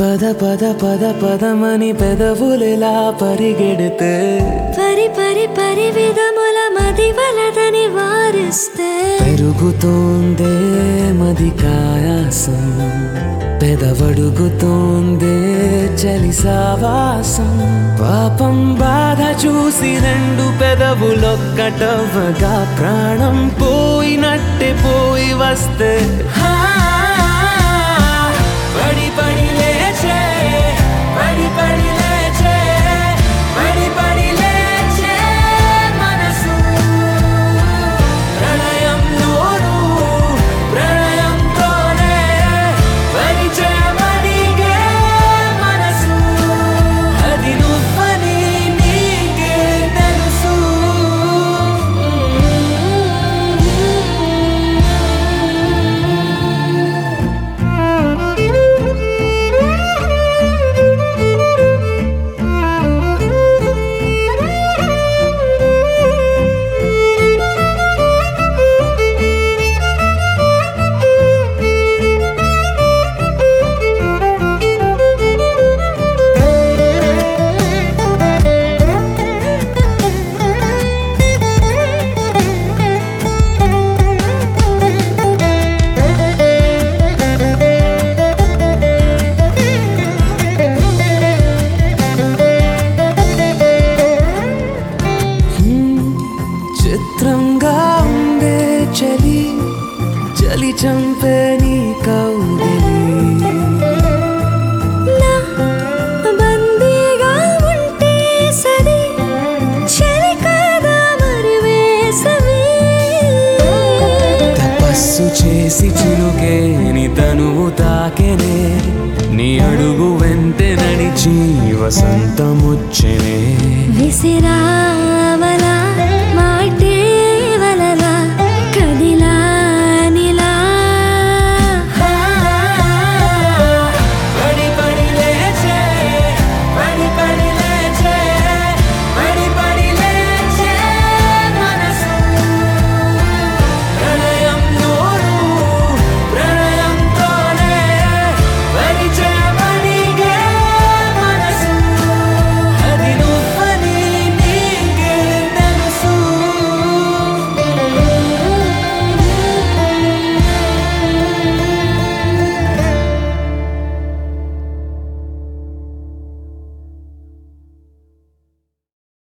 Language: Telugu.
పద పద పద పదమని పెదవులెలా పరిగెడితే పరి పరి పరి విధముల మది వలదని వారిస్తే పెరుగుతోందే మది కాయాసం పెదవడుగుతోందే చలి సావాసం పాపం బాధ చూసి రెండు పెదవులొక్కటవ్వగా ప్రాణం పోయినట్టే పోయి వస్తే హా, పడి పడి లేచే పడి పడి లేచే పడి పడి లేచే మనసు ప్రణయంలోను ప్రణయంతోనే పరిచయమడిగే మనసు అది నువ్వని నీకే తెలుసు చిత్రంగా ఉండే చలి చలి చంపే నీ కౌగిలి నా బందీగా ఉంటే సరి చలి కాదా మరి వేసవి తపస్సు చేసి చిలుకే నీ తనువు తాకెనే నీ అడుగు వెంట నడిచి వసంతముచ్చెనే విసిరా